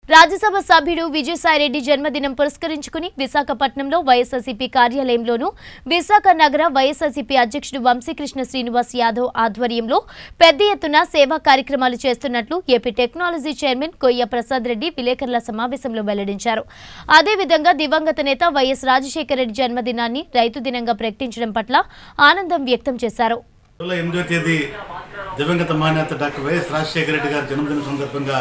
రాజ్యసభ సభ్యుడు విజయసాయిరెడ్డి జన్మదినం పురస్కరించుకుని విశాఖపట్నంలో వైఎస్ఆర్సీపీ కార్యాలయంలోను విశాఖ నగర వైఎస్ఆర్సీపీ అధ్యక్షుడు వంశీకృష్ణ శ్రీనివాస్ యాదవ్ ఆధ్వర్యంలో పెద్ద ఎత్తున సేవా కార్యక్రమాలు చేస్తున్నట్లు ఏపీ టెక్నాలజీ చైర్మన్ కొయ్య ప్రసాద్ రెడ్డి విలేకరుల సమావేశంలో వెల్లడించారు అదేవిధంగా దివంగత నేత వైఎస్ రాజశేఖర రెడ్డి జన్మదినాన్ని రైతు దినంగా ప్రకటించడం పట్ల ఆనందం వ్యక్తం చేశారు జూలై ఎనిమిదో తేదీ దివంగత మాన్యత డాక్టర్ వైఎస్ రాజశేఖర రెడ్డి గారి జన్మదిన సందర్భంగా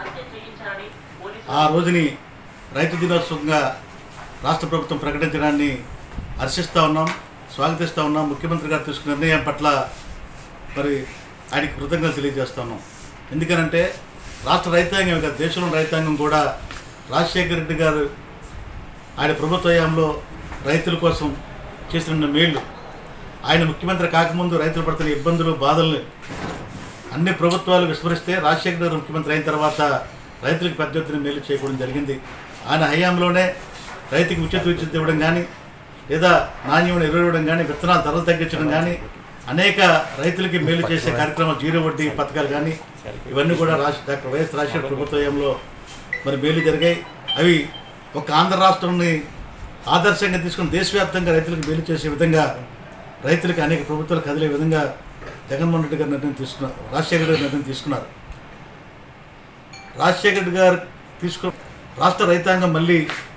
ఆ రోజుని రైతు దినోత్సవంగా రాష్ట్ర ప్రభుత్వం ప్రకటించడాన్ని హర్షిస్తూ ఉన్నాం స్వాగతిస్తూ ఉన్నాం ముఖ్యమంత్రి గారు తీసుకున్న నిర్ణయం పట్ల మరి ఆయనకి కృతజ్ఞతలు తెలియజేస్తా ఉన్నాం ఎందుకనంటే రాష్ట్ర రైతాంగం కాదు దేశంలో రైతాంగం కూడా రాజశేఖర రెడ్డి గారు ఆయన ప్రభుత్వ హయాంలో రైతుల కోసం చేసిన మేళ్ళు ఆయన ముఖ్యమంత్రి కాకముందు రైతులు పడుతున్న ఇబ్బందులు బాధల్ని అన్ని ప్రభుత్వాలు విస్మరిస్తే రాజశేఖర గారు ముఖ్యమంత్రి అయిన తర్వాత రైతులకు పెద్ద ఎత్తున మేలు చేయడం జరిగింది ఆయన హయాంలోనే రైతుకి ఉచిత విద్యుత్ ఇవ్వడం కానీ లేదా నాణ్యమైన ఎరువు ఇవ్వడం కానీ విత్తనాలు ధరలు తగ్గించడం కానీ అనేక రైతులకి మేలు చేసే కార్యక్రమాలు జీరో వడ్డీ పథకాలు కానీ ఇవన్నీ కూడా రాష్ట్ర డాక్టర్ వైఎస్ రాజశేఖర ప్రభుత్వ హయాంలో మరి మేలు జరిగాయి అవి ఒక ఆంధ్ర రాష్ట్రాన్ని ఆదర్శంగా తీసుకుని దేశవ్యాప్తంగా రైతులకు మేలు చేసే విధంగా రైతులకు అనేక ప్రభుత్వాలు కదిలే విధంగా జగన్మోహన్ రెడ్డి గారు నిర్ణయం తీసుకున్నారు రాజశేఖర రెడ్డి గారు నిర్ణయం తీసుకున్నారు రాజశేఖర రెడ్డి గారు తీసుకు రాష్ట్ర రైతాంగం మళ్ళీ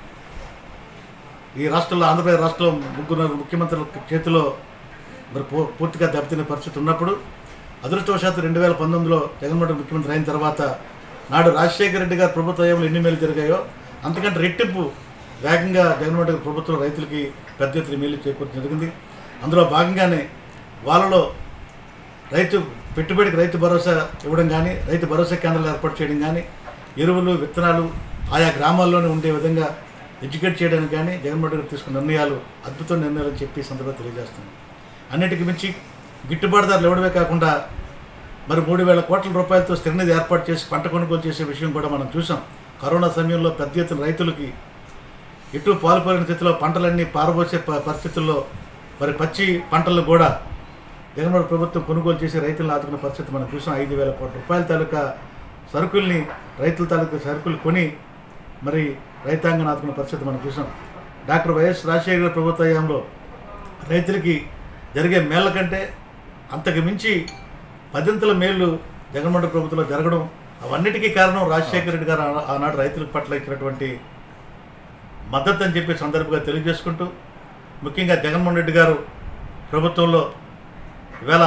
ఈ రాష్ట్రంలో ఆంధ్రప్రదేశ్ రాష్ట్రంలో ముగ్గురు ముఖ్యమంత్రుల చేతిలో మరి పూ- పూర్తిగా దెబ్బతినే పరిస్థితి ఉన్నప్పుడు అదృష్టవశాత్తు రెండు వేల పంతొమ్మిదిలో జగన్మోహన్ రెడ్డి ముఖ్యమంత్రి అయిన తర్వాత నాడు రాజశేఖర రెడ్డి గారి ప్రభుత్వ హయాంలో ఎన్ని మేలు జరిగాయో అంతకంటే రెట్టింపు వేగంగా జగన్మోహన్ రెడ్డి ప్రభుత్వం రైతులకి పెద్ద ఎత్తున మేలు చేకూర్చడం జరిగింది అందులో భాగంగానే వాళ్ళలో రైతు పెట్టుబడికి రైతు భరోసా ఇవ్వడం కానీ రైతు భరోసా కేంద్రాలు ఏర్పాటు చేయడం కానీ ఎరువులు విత్తనాలు ఆయా గ్రామాల్లోనే ఉండే విధంగా ఎడ్యుకేట్ చేయడానికి కానీ జగన్మోహన్ రెడ్డి గారు తీసుకున్న నిర్ణయాలు అద్భుతమైన నిర్ణయాలు అని చెప్పి ఈ సందర్భంగా తెలియజేస్తున్నాను అన్నిటికీ మించి గిట్టుబాటు ధరలు ఇవ్వడమే కాకుండా మరి మూడు వేల కోట్ల రూపాయలతో స్థిరనిధి ఏర్పాటు చేసి పంట కొనుగోలు చేసే విషయం కూడా మనం చూసాం కరోనా సమయంలో పెద్ద ఎత్తున రైతులకి ఎటు పాల్పోయిన స్థితిలో పంటలన్నీ పారబోసే ప- పరిస్థితుల్లో మరి పచ్చి పంటలు కూడా జగన్మోహన్ ప్రభుత్వం కొనుగోలు చేసి రైతులను ఆదుకున్న పరిస్థితి మనం చూసాం ఐదు వేల కోట్ల రూపాయల తాలూకా సరుకుల్ని రైతుల తాలూకా సరుకులు కొని మరి రైతాంగాన్ని ఆదుకున్న పరిస్థితి మనం చూసాం డాక్టర్ వైఎస్ రాజశేఖర గారి ప్రభుత్వ హయాంలో రైతులకి జరిగే మేళ్ల కంటే అంతకు మించి పదింతల మేళ్ళు జగన్మోహన్ రెడ్డి ప్రభుత్వంలో జరగడం అవన్నిటికీ కారణం రాజశేఖర రెడ్డి గారు ఆ- ఆనాడు రైతుల పట్ల ఇచ్చినటువంటి మద్దతు అని చెప్పి సందర్భంగా తెలియజేసుకుంటూ ముఖ్యంగా జగన్మోహన్ రెడ్డి గారు ప్రభుత్వంలో ఈవేళ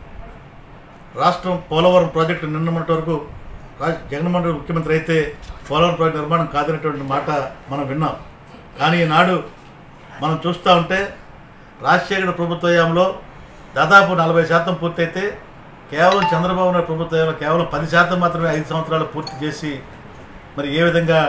రాష్ట్రం పోలవరం ప్రాజెక్టు నిన్నమటి వరకు రాజ్ జగన్మోహన్ రెడ్డి ముఖ్యమంత్రి అయితే పోలవరం ప్రాజెక్టు నిర్మాణం కాదనేటువంటి మాట మనం విన్నాం కానీ ఈనాడు మనం చూస్తూ ఉంటే రాజశేఖర ప్రభుత్వ హయాంలో దాదాపు నలభై శాతం పూర్తయితే కేవలం చంద్రబాబు నాయుడు ప్రభుత్వ హయాంలో కేవలం పది శాతం మాత్రమే ఐదు సంవత్సరాలు పూర్తి చేసి మరి ఏ విధంగా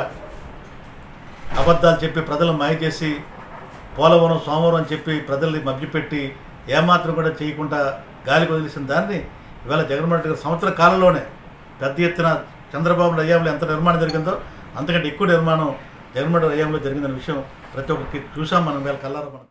అబద్ధాలు చెప్పి ప్రజలను మాయ చేసి పోలవరం సోమవారం అని చెప్పి ప్రజల్ని మభ్యపెట్టి ఏమాత్రం కూడా చేయకుండా గాలికి వదిలేసిన దాన్ని ఇవాళ జగన్మోహన్ రెడ్డి గారు సంవత్సర కాలంలోనే పెద్ద ఎత్తున చంద్రబాబు నాయుడు హయాంలో ఎంత నిర్మాణం జరిగిందో అంతకంటే ఎక్కువ నిర్మాణం జగన్మోహన్ రెడ్డి హయాంలో జరిగిందనే విషయం ప్రతి ఒక్కరికి చూసాం మనం వేళ కల్లారా మనం